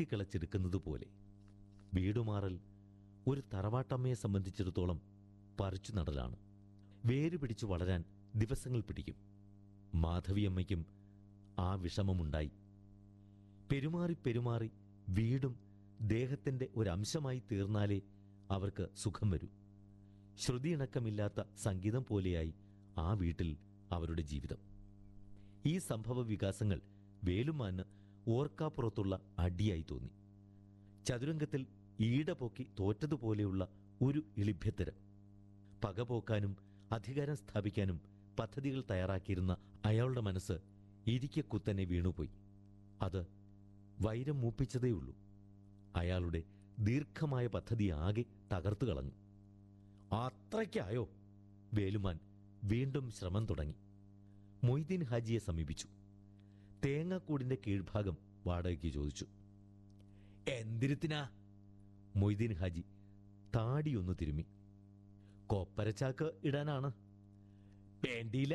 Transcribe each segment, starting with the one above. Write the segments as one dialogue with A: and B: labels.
A: കിളച്ചെടുക്കുന്നത് പോലെ വീടുമാറൽ ഒരു തറവാട്ടമ്മയെ സംബന്ധിച്ചിടത്തോളം പറിച്ചു നടലാണ് വേര് പിടിച്ചു വളരാൻ ദിവസങ്ങൾ പിടിക്കും മാധവിയമ്മയ്ക്കും ആ വിഷമമുണ്ടായി പെരുമാറി പെരുമാറി വീടും ദേഹത്തിന്റെ ഒരംശമായി തീർന്നാലേ അവർക്ക് സുഖം വരൂ ശ്രുതിയിണക്കമില്ലാത്ത സംഗീതം പോലെയായി ആ വീട്ടിൽ അവരുടെ ജീവിതം ഈ സംഭവ വികാസങ്ങൾ വേലുമാന് ഓർക്കാപ്പുറത്തുള്ള അടിയായി തോന്നി ചതുരംഗത്തിൽ ഈട പൊക്കി തോറ്റതുപോലെയുള്ള ഒരു ഇളിഭ്യത്തരം പകപോക്കാനും അധികാരം സ്ഥാപിക്കാനും പദ്ധതികൾ തയ്യാറാക്കിയിരുന്ന അയാളുടെ മനസ്സ് ഇരിക്കെ കുത്തനെ വീണുപോയി അത് വൈരം മൂപ്പിച്ചതേയുള്ളൂ അയാളുടെ ദീർഘമായ പദ്ധതി ആകെ തകർത്തു കളഞ്ഞു അത്രയ്ക്കായോ വേലുമാൻ വീണ്ടും ശ്രമം തുടങ്ങി മൊയ്തീൻ ഹാജിയെ സമീപിച്ചു തേങ്ങാക്കൂടിന്റെ കീഴ്ഭാഗം വാടകയ്ക്ക് ചോദിച്ചു എന്തിരുത്തിനാ മൊയ്തീൻ ഹാജി താടിയൊന്നു തിരുമ്മി കൊപ്പരച്ചാക്ക് ഇടാനാണ് വേണ്ടിയില്ല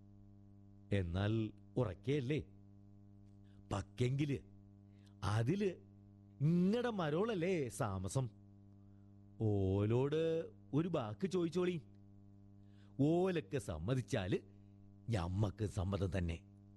A: എന്നാൽ ഉറക്കെയല്ലേ പക്കെങ്കില് അതില് ഇങ്ങടെ മരോളല്ലേ താമസം ഓലോട് ഒരു വാക്ക് ചോദിച്ചോളി ഓലൊക്കെ സമ്മതിച്ചാല് ഞമ്മക്ക് സമ്മതം തന്നെ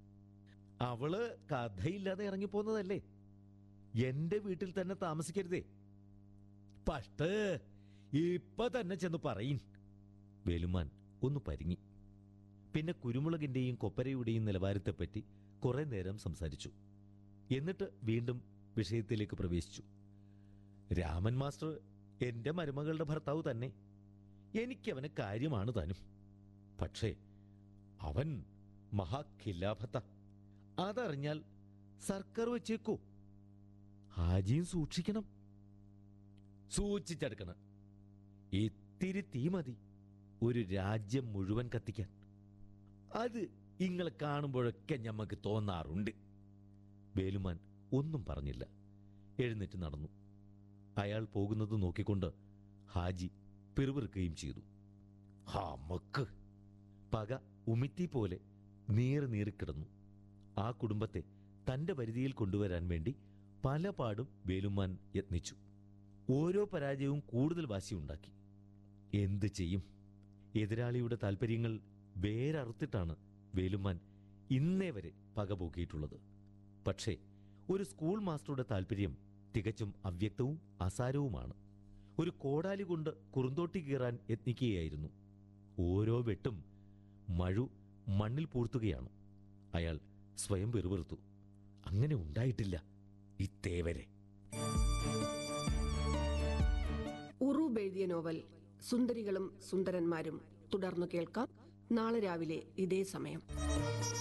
A: അവള് കഥയില്ലാതെ ഇറങ്ങിപ്പോന്നതല്ലേ എന്റെ വീട്ടിൽ തന്നെ താമസിക്കരുതേ പഷ്ട് ഇപ്പൊ തന്നെ ചെന്ന് പറയിൻ വേലുമാൻ ഒന്ന് പരിങ്ങി പിന്നെ കുരുമുളകിന്റെയും കൊപ്പരയുടെയും നിലവാരത്തെപ്പറ്റി കുറെ നേരം സംസാരിച്ചു എന്നിട്ട് വീണ്ടും വിഷയത്തിലേക്ക് പ്രവേശിച്ചു രാമൻ മാസ്റ്റർ എന്റെ മരുമകളുടെ ഭർത്താവ് തന്നെ എനിക്കവന് കാര്യമാണ് താനും പക്ഷേ അവൻ മഹാഖിലാഭത്ത അതറിഞ്ഞാൽ സർക്കാർ വെച്ചേക്കോ ഹാജിയും സൂക്ഷിക്കണം സൂക്ഷിച്ചെടുക്കണം ഇത്തിരി തീ മതി ഒരു രാജ്യം മുഴുവൻ കത്തിക്കാൻ അത് ഇങ്ങളെ കാണുമ്പോഴൊക്കെ ഞമ്മക്ക് തോന്നാറുണ്ട് വേലുമാൻ ഒന്നും പറഞ്ഞില്ല എഴുന്നേറ്റ് നടന്നു അയാൾ പോകുന്നത് നോക്കിക്കൊണ്ട് ഹാജി പിറുപിറുക്കുകയും ചെയ്തു ഹമക്ക് പക ഉമിത്തി പോലെ നീറി നീറിക്കിടന്നു ആ കുടുംബത്തെ തന്റെ പരിധിയിൽ കൊണ്ടുവരാൻ വേണ്ടി പല പാടും വേലുമാൻ യത്നിച്ചു ഓരോ പരാജയവും കൂടുതൽ വാശിയുണ്ടാക്കി എന്ത് ചെയ്യും എതിരാളിയുടെ താല്പര്യങ്ങൾ വേരറുത്തിട്ടാണ് വേലുമാൻ ഇന്നേ വരെ പകപോക്കിയിട്ടുള്ളത് പക്ഷേ ഒരു സ്കൂൾ മാസ്റ്ററുടെ താല്പര്യം തികച്ചും അവ്യക്തവും അസാരവുമാണ് ഒരു കോടാലി കൊണ്ട് കുറുന്തോട്ടി കീറാൻ യത്നിക്കുകയായിരുന്നു ഓരോ വെട്ടും മഴു മണ്ണിൽ പൂർത്തുകയാണ് അയാൾ സ്വയം വെറുവെറുത്തു അങ്ങനെ ഉണ്ടായിട്ടില്ല ഇത്തേവരെ
B: ഉറൂബ് എഴുതിയ നോവൽ സുന്ദരികളും സുന്ദരന്മാരും തുടർന്നു കേൾക്കാം നാളെ രാവിലെ ഇതേ സമയം